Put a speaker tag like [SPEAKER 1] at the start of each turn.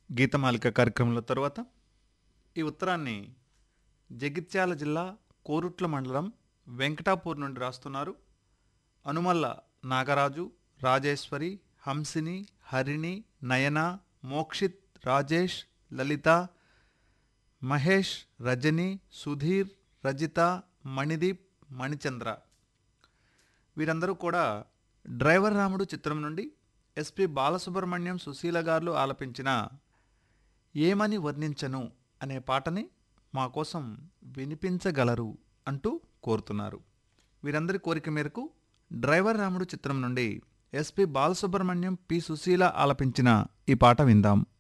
[SPEAKER 1] గీతమాలిక కార్యక్రమంలో తరువాత ఈ ఉత్తరాన్ని జగిత్యాల జిల్లా కోరుట్ల మండలం వెంకటాపూర్ నుండి రాస్తున్నారు అనుమల్ల నాగరాజు రాజేశ్వరి హంసిని హరిణి నయన మోక్షిత్ రాజేష్ లలిత మహేష్ రజని సుధీర్ రజిత మణిదీప్ మణిచంద్ర వీరందరూ కూడా డ్రైవర్ రాముడు చిత్రం నుండి ఎస్పి బాలసుబ్రహ్మణ్యం సుశీల గారు ఆలపించిన ఏమని వర్ణించను అనే పాటని మా కోసం వినిపించగలరు అంటూ కోరుతున్నారు వీరందరి కోరిక మేరకు డ్రైవర్ రాముడు చిత్రం నుండి ఎస్పి బాలసుబ్రహ్మణ్యం పి సుశీల ఆలపించిన ఈ పాట విందాం